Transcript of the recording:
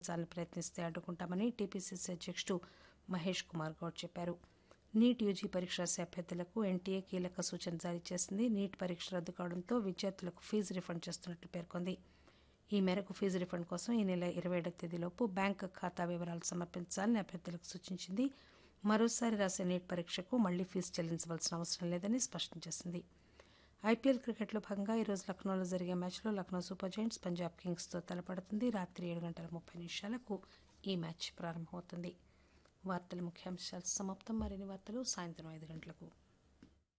చాలని ప్రయత్నిస్తే అడ్డుకుంటామని టీపీసీసీ అధ్యక్షుడు మహేష్ కుమార్ గౌడ్ చెప్పారు నీట్ యూజీ పరీక్ష రాసే అభ్యర్థులకు ఎన్టీఏ కీలక సూచన జారీ చేసింది నీట్ పరీక్ష రద్దు కావడంతో విద్యార్థులకు ఫీజు రిఫండ్ చేస్తున్నట్లు పేర్కొంది ఈ మేరకు ఫీజు రిఫండ్ కోసం ఈ నెల ఇరవై ఏడవ తేదీలోపు బ్యాంకు ఖాతా వివరాలు సమర్పించాలని అభ్యర్థులకు సూచించింది మరోసారి రాసే నీట్ పరీక్షకు మళ్లీ ఫీజు చెల్లించవలసిన అవసరం లేదని స్పష్టం చేసింది ఐపీఎల్ క్రికెట్లో భాగంగా ఈరోజు లక్నోలో జరిగే మ్యాచ్లో లక్నో సూపర్ జైంట్స్ పంజాబ్ కింగ్స్తో తలపడుతుంది రాత్రి ఏడు గంటల ముప్పై నిమిషాలకు ఈ మ్యాచ్ ప్రారంభమవుతుంది వార్తల ముఖ్యాంశాలు సమాప్తం మరిన్ని వార్తలు సాయంత్రం ఐదు గంటలకు